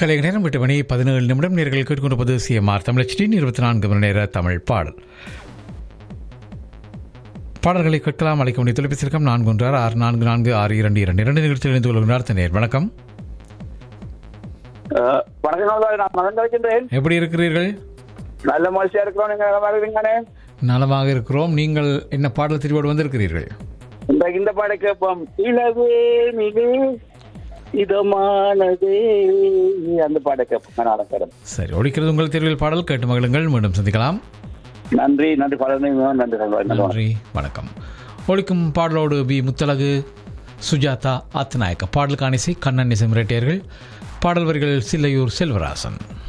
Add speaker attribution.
Speaker 1: கலை நேரம் எட்டு மணி பதினேழு நிமிடம் நேர்கள் கேட்டுக்கொண்டிருப்பது சிஎம்ஆர் தமிழச்சி இருபத்தி நான்கு மணி நேர தமிழ் பாடல் பாடல்களை கேட்கலாம் அழைக்க முடிய தொலைபேசி இலக்கம் நான்கு ஒன்று ஆறு ஆறு நான்கு நான்கு ஆறு இரண்டு இரண்டு இரண்டு நிகழ்ச்சியில் இணைந்து கொள்கிறார் தனியார் வணக்கம்
Speaker 2: அஹ், வணக்கம் நண்பர்களே. நான் மகன் கழிக்கின்றேன்
Speaker 1: எப்படி இருக்கிறீர்கள்
Speaker 2: நல்ல மகிழ்ச்சியா இருக்கிறோம் நீங்க நல்லா இருக்கிறீங்கண்ணே
Speaker 1: நலமாக இருக்கிறோம் நீங்கள் என்ன பாடல் தெரிவோடு வந்திருக்கிறீர்கள்
Speaker 2: இந்த இந்த பாட கேட்போம் இளவே மிகு இதமானதே அந்த பாட கேட்போம் நடக்கிறோம்
Speaker 1: சரி ஒழிக்கிறது உங்கள் தேர்வில் பாடல் கேட்டு மகிழுங்கள் மீண்டும் சந்திக்கலாம்
Speaker 2: நன்றி நன்றி பலனை நன்றி நண்பர்களே. நன்றி
Speaker 1: நன்றி வணக்கம் ஒழிக்கும் பாடலோடு பி முத்தலகு சுஜாதா ஆத்நாயக்க பாடலுக்கான இசை கண்ணன் இசை மிரட்டியர்கள் பாடல் வரிகள் சில்லையூர் செல்வராசன்